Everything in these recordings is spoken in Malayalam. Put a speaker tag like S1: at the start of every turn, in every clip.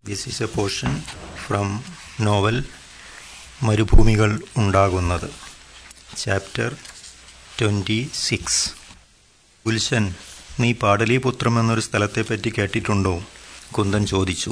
S1: This is a portion from novel മരുഭൂമികൾ ഉണ്ടാകുന്നത് ചാപ്റ്റർ ട്വൻറ്റി സിക്സ് ഗുൽഷൻ നീ പാടലീപുത്രം എന്നൊരു സ്ഥലത്തെപ്പറ്റി കേട്ടിട്ടുണ്ടോ കുന്ദൻ ചോദിച്ചു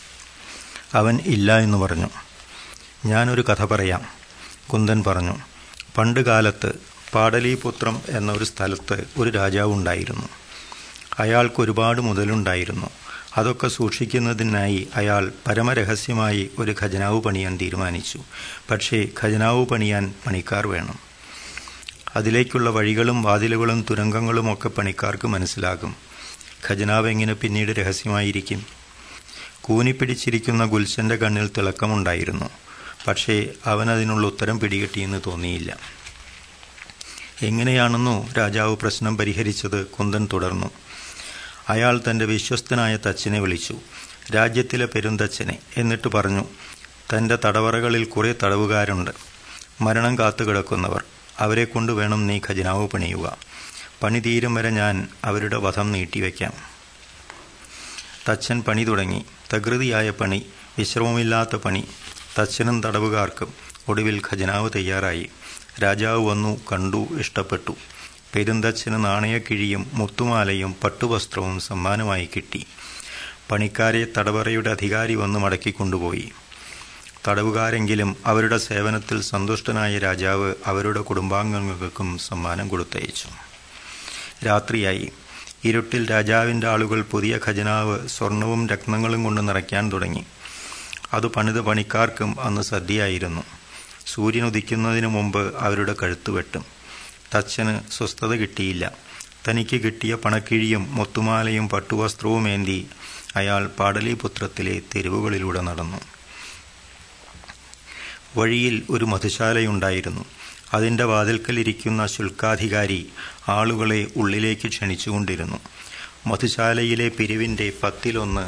S1: അവൻ ഇല്ല എന്ന് പറഞ്ഞു ഞാനൊരു കഥ പറയാം കുന്ദൻ പറഞ്ഞു പണ്ട് കാലത്ത് പാടലീപുത്രം എന്നൊരു സ്ഥലത്ത് ഒരു രാജാവ് ഉണ്ടായിരുന്നു അയാൾക്ക് ഒരുപാട് മുതലുണ്ടായിരുന്നു അതൊക്കെ സൂക്ഷിക്കുന്നതിനായി അയാൾ പരമരഹസ്യമായി ഒരു ഖജനാവ് പണിയാൻ തീരുമാനിച്ചു പക്ഷേ ഖജനാവ് പണിയാൻ പണിക്കാർ വേണം അതിലേക്കുള്ള വഴികളും വാതിലുകളും തുരങ്കങ്ങളും ഒക്കെ പണിക്കാർക്ക് മനസ്സിലാകും ഖജനാവ് എങ്ങനെ പിന്നീട് രഹസ്യമായിരിക്കും കൂനിപ്പിടിച്ചിരിക്കുന്ന ഗുൽഷന്റെ കണ്ണിൽ തിളക്കമുണ്ടായിരുന്നു പക്ഷേ അവൻ അതിനുള്ള ഉത്തരം പിടികിട്ടിയെന്ന് തോന്നിയില്ല എങ്ങനെയാണെന്നോ രാജാവ് പ്രശ്നം പരിഹരിച്ചത് കുന്ദൻ തുടർന്നു അയാൾ തൻ്റെ വിശ്വസ്തനായ തച്ചനെ വിളിച്ചു രാജ്യത്തിലെ പെരുന്തച്ഛനെ എന്നിട്ട് പറഞ്ഞു തൻ്റെ തടവറകളിൽ കുറേ തടവുകാരുണ്ട് മരണം കാത്തുകിടക്കുന്നവർ അവരെ കൊണ്ട് വേണം നീ ഖജനാവ് പണിയുക പണി തീരും വരെ ഞാൻ അവരുടെ വധം നീട്ടിവെക്കാം തച്ചൻ പണി തുടങ്ങി തകൃതിയായ പണി വിശ്രമമില്ലാത്ത പണി തച്ചനും തടവുകാർക്കും ഒടുവിൽ ഖജനാവ് തയ്യാറായി രാജാവ് വന്നു കണ്ടു ഇഷ്ടപ്പെട്ടു പെരുന്തച്ഛന് നാണയക്കിഴിയും മുത്തുമാലയും പട്ടുവസ്ത്രവും സമ്മാനമായി കിട്ടി പണിക്കാരെ തടവറയുടെ അധികാരി വന്ന് മടക്കിക്കൊണ്ടുപോയി തടവുകാരെങ്കിലും അവരുടെ സേവനത്തിൽ സന്തുഷ്ടനായ രാജാവ് അവരുടെ കുടുംബാംഗങ്ങൾക്കും സമ്മാനം കൊടുത്തയച്ചു രാത്രിയായി ഇരുട്ടിൽ രാജാവിൻ്റെ ആളുകൾ പുതിയ ഖജനാവ് സ്വർണവും രത്നങ്ങളും കൊണ്ട് നിറയ്ക്കാൻ തുടങ്ങി അത് പണിത് പണിക്കാർക്കും അന്ന് സദ്യയായിരുന്നു സൂര്യൻ ഉദിക്കുന്നതിനു മുമ്പ് അവരുടെ കഴുത്ത് വെട്ടും തച്ചന് സ്വസ്ഥത കിട്ടിയില്ല തനിക്ക് കിട്ടിയ പണക്കിഴിയും മുത്തുമാലയും പട്ടുവസ്ത്രവും ഏന്തി അയാൾ പാടലിപുത്രത്തിലെ തെരുവുകളിലൂടെ നടന്നു വഴിയിൽ ഒരു മധുശാലയുണ്ടായിരുന്നു അതിൻ്റെ വാതിൽക്കലിരിക്കുന്ന ശുൽക്കാധികാരി ആളുകളെ ഉള്ളിലേക്ക് ക്ഷണിച്ചുകൊണ്ടിരുന്നു മധുശാലയിലെ പിരിവിൻ്റെ പത്തിലൊന്ന്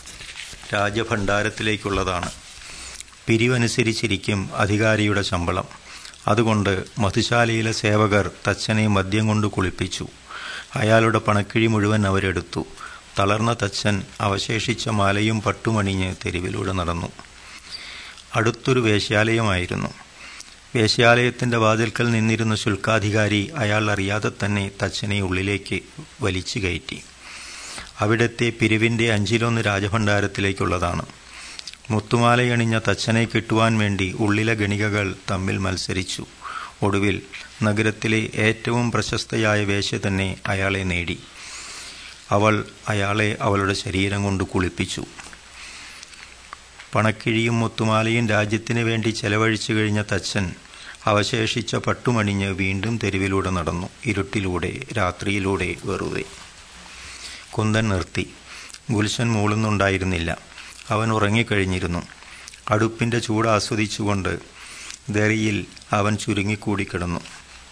S1: രാജഭണ്ഡാരത്തിലേക്കുള്ളതാണ് പിരിവനുസരിച്ചിരിക്കും അധികാരിയുടെ ശമ്പളം അതുകൊണ്ട് മധുശാലയിലെ സേവകർ തച്ചനെ മദ്യം കൊണ്ട് കുളിപ്പിച്ചു അയാളുടെ പണക്കിഴി മുഴുവൻ അവരെടുത്തു തളർന്ന തച്ചൻ അവശേഷിച്ച മാലയും പട്ടുമണിഞ്ഞ് തെരുവിലൂടെ നടന്നു അടുത്തൊരു വേശ്യാലയമായിരുന്നു വേശ്യാലയത്തിന്റെ വാതിൽക്കൽ നിന്നിരുന്ന ശുൽക്കാധികാരി അയാൾ അറിയാതെ തന്നെ തച്ചനെ ഉള്ളിലേക്ക് വലിച്ചു കയറ്റി അവിടത്തെ പിരിവിന്റെ അഞ്ചിലൊന്ന് രാജഭണ്ഡാരത്തിലേക്കുള്ളതാണ് മുത്തുമാലയണിഞ്ഞ തച്ചനെ കിട്ടുവാൻ വേണ്ടി ഉള്ളിലെ ഗണികകൾ തമ്മിൽ മത്സരിച്ചു ഒടുവിൽ നഗരത്തിലെ ഏറ്റവും പ്രശസ്തയായ വേശ്യ തന്നെ അയാളെ നേടി അവൾ അയാളെ അവളുടെ ശരീരം കൊണ്ട് കുളിപ്പിച്ചു പണക്കിഴിയും മുത്തുമാലയും രാജ്യത്തിന് വേണ്ടി ചെലവഴിച്ചു കഴിഞ്ഞ തച്ചൻ അവശേഷിച്ച പട്ടുമണിഞ്ഞ് വീണ്ടും തെരുവിലൂടെ നടന്നു ഇരുട്ടിലൂടെ രാത്രിയിലൂടെ വെറുതെ കുന്തൻ നിർത്തി ഗുൽഷൻ മൂളുന്നുണ്ടായിരുന്നില്ല അവൻ ഉറങ്ങിക്കഴിഞ്ഞിരുന്നു അടുപ്പിൻ്റെ ചൂട് ആസ്വദിച്ചുകൊണ്ട് ദറിയിൽ അവൻ ചുരുങ്ങിക്കൂടിക്കിടന്നു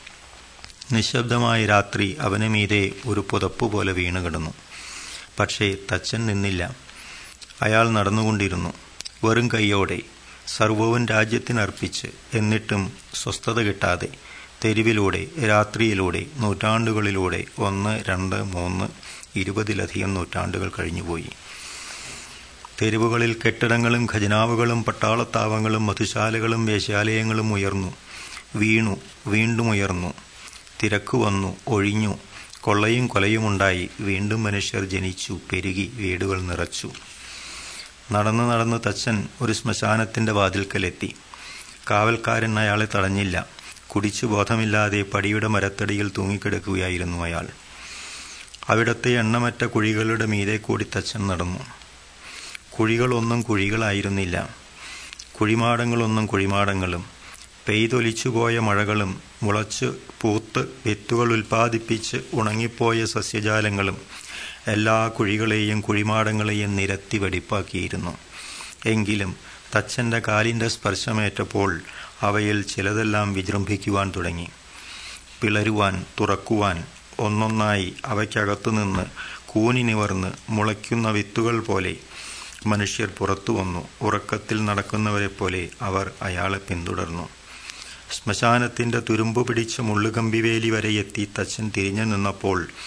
S1: നിശബ്ദമായ രാത്രി അവന് മീതെ ഒരു പുതപ്പ് പോലെ വീണു കിടന്നു പക്ഷേ തച്ചൻ നിന്നില്ല അയാൾ നടന്നുകൊണ്ടിരുന്നു വെറും കൈയോടെ സർവവും രാജ്യത്തിനർപ്പിച്ച് എന്നിട്ടും സ്വസ്ഥത കിട്ടാതെ തെരുവിലൂടെ രാത്രിയിലൂടെ നൂറ്റാണ്ടുകളിലൂടെ ഒന്ന് രണ്ട് മൂന്ന് ഇരുപതിലധികം നൂറ്റാണ്ടുകൾ കഴിഞ്ഞുപോയി തെരുവുകളിൽ കെട്ടിടങ്ങളും ഖജനാവുകളും പട്ടാളത്താവങ്ങളും മധുശാലകളും വേശ്യാലയങ്ങളും ഉയർന്നു വീണു വീണ്ടും ഉയർന്നു തിരക്ക് വന്നു ഒഴിഞ്ഞു കൊള്ളയും കൊലയുമുണ്ടായി വീണ്ടും മനുഷ്യർ ജനിച്ചു പെരുകി വീടുകൾ നിറച്ചു നടന്നു നടന്ന് തച്ചൻ ഒരു ശ്മശാനത്തിന്റെ വാതിൽക്കലെത്തി കാവൽക്കാരൻ അയാളെ തടഞ്ഞില്ല കുടിച്ചു ബോധമില്ലാതെ പടിയുടെ മരത്തടിയിൽ തൂങ്ങിക്കിടക്കുകയായിരുന്നു അയാൾ അവിടത്തെ എണ്ണമറ്റ കുഴികളുടെ മീതെ കൂടി തച്ചൻ നടന്നു കുഴികളൊന്നും കുഴികളായിരുന്നില്ല കുഴിമാടങ്ങളൊന്നും കുഴിമാടങ്ങളും പെയ്തൊലിച്ചുപോയ മഴകളും മുളച്ച് പൂത്ത് വിത്തുകൾ ഉൽപ്പാദിപ്പിച്ച് ഉണങ്ങിപ്പോയ സസ്യജാലങ്ങളും എല്ലാ കുഴികളെയും കുഴിമാടങ്ങളെയും നിരത്തി വെടിപ്പാക്കിയിരുന്നു എങ്കിലും തച്ചൻ്റെ കാലിൻ്റെ സ്പർശമേറ്റപ്പോൾ അവയിൽ ചിലതെല്ലാം വിജൃംഭിക്കുവാൻ തുടങ്ങി പിളരുവാൻ തുറക്കുവാൻ ഒന്നൊന്നായി അവയ്ക്കകത്തുനിന്ന് കൂനി നിവർന്ന് മുളയ്ക്കുന്ന വിത്തുകൾ പോലെ മനുഷ്യർ പുറത്തു വന്നു ഉറക്കത്തിൽ നടക്കുന്നവരെ പോലെ അവർ അയാളെ പിന്തുടർന്നു ശ്മശാനത്തിന്റെ തുരുമ്പു പിടിച്ച മുള്ളുകമ്പിവേലി വരെ എത്തി തച്ചൻ തിരിഞ്ഞു നിന്നപ്പോൾ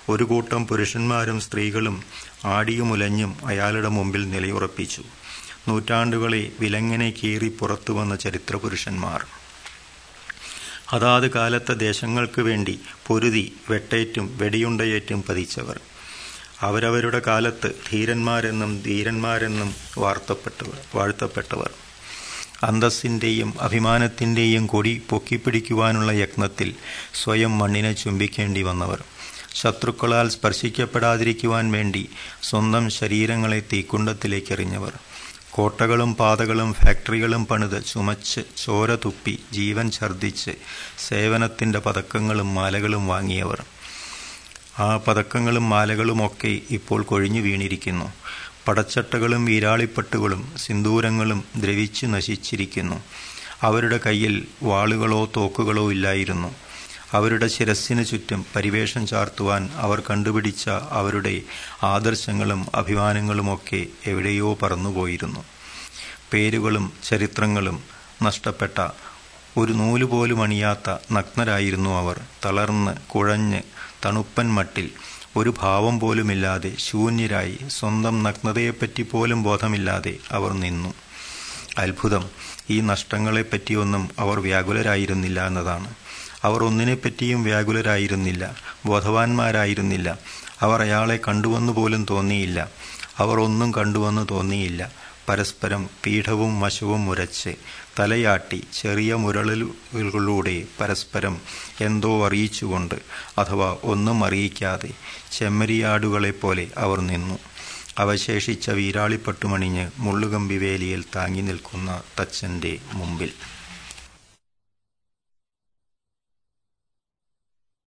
S1: ഒരു കൂട്ടം പുരുഷന്മാരും സ്ത്രീകളും ആടിയുമുലഞ്ഞും അയാളുടെ മുമ്പിൽ നിലയുറപ്പിച്ചു നൂറ്റാണ്ടുകളെ വിലങ്ങനെ കീറി പുറത്തു വന്ന ചരിത്രപുരുഷന്മാർ അതാത് കാലത്തെ ദേശങ്ങൾക്ക് വേണ്ടി പൊരുതി വെട്ടേറ്റും വെടിയുണ്ടയേറ്റും പതിച്ചവർ അവരവരുടെ കാലത്ത് ധീരന്മാരെന്നും ധീരന്മാരെന്നും വാർത്തപ്പെട്ടവർ വാഴ്ത്തപ്പെട്ടവർ അന്തസ്സിൻ്റെയും അഭിമാനത്തിൻ്റെയും കൊടി പൊക്കിപ്പിടിക്കുവാനുള്ള യത്നത്തിൽ സ്വയം മണ്ണിനെ ചുംബിക്കേണ്ടി വന്നവർ ശത്രുക്കളാൽ സ്പർശിക്കപ്പെടാതിരിക്കുവാൻ വേണ്ടി സ്വന്തം ശരീരങ്ങളെ തീക്കുണ്ടത്തിലേക്ക് എറിഞ്ഞവർ കോട്ടകളും പാതകളും ഫാക്ടറികളും പണിത് ചുമച്ച് ചോര തുപ്പി ജീവൻ ഛർദ്ദിച്ച് സേവനത്തിൻ്റെ പതക്കങ്ങളും മാലകളും വാങ്ങിയവർ ആ പതക്കങ്ങളും മാലകളുമൊക്കെ ഇപ്പോൾ കൊഴിഞ്ഞു വീണിരിക്കുന്നു പടച്ചട്ടകളും വീരാളിപ്പട്ടുകളും സിന്ദൂരങ്ങളും ദ്രവിച്ച് നശിച്ചിരിക്കുന്നു അവരുടെ കയ്യിൽ വാളുകളോ തോക്കുകളോ ഇല്ലായിരുന്നു അവരുടെ ശിരസ്സിന് ചുറ്റും പരിവേഷം ചാർത്തുവാൻ അവർ കണ്ടുപിടിച്ച അവരുടെ ആദർശങ്ങളും അഭിമാനങ്ങളുമൊക്കെ എവിടെയോ പറന്നുപോയിരുന്നു പേരുകളും ചരിത്രങ്ങളും നഷ്ടപ്പെട്ട ഒരു നൂലുപോലും അണിയാത്ത നഗ്നരായിരുന്നു അവർ തളർന്ന് കുഴഞ്ഞ് തണുപ്പൻ മട്ടിൽ ഒരു ഭാവം പോലുമില്ലാതെ ശൂന്യരായി സ്വന്തം നഗ്നതയെപ്പറ്റി പോലും ബോധമില്ലാതെ അവർ നിന്നു അത്ഭുതം ഈ നഷ്ടങ്ങളെപ്പറ്റിയൊന്നും അവർ വ്യാകുലരായിരുന്നില്ല എന്നതാണ് അവർ ഒന്നിനെപ്പറ്റിയും വ്യാകുലരായിരുന്നില്ല ബോധവാന്മാരായിരുന്നില്ല അവർ അയാളെ കണ്ടുവെന്ന് പോലും തോന്നിയില്ല അവർ ഒന്നും കണ്ടുവെന്ന് തോന്നിയില്ല പരസ്പരം പീഠവും വശവും മുരച്ച് തലയാട്ടി ചെറിയ മുരളലുകളിലൂടെ പരസ്പരം എന്തോ അറിയിച്ചുകൊണ്ട് അഥവാ ഒന്നും അറിയിക്കാതെ ചെമ്മരിയാടുകളെപ്പോലെ അവർ നിന്നു അവശേഷിച്ച വീരാളിപ്പട്ടുമണിഞ്ഞ് മുള്ളുകമ്പി വേലിയിൽ താങ്ങി നിൽക്കുന്ന തച്ചൻ്റെ മുമ്പിൽ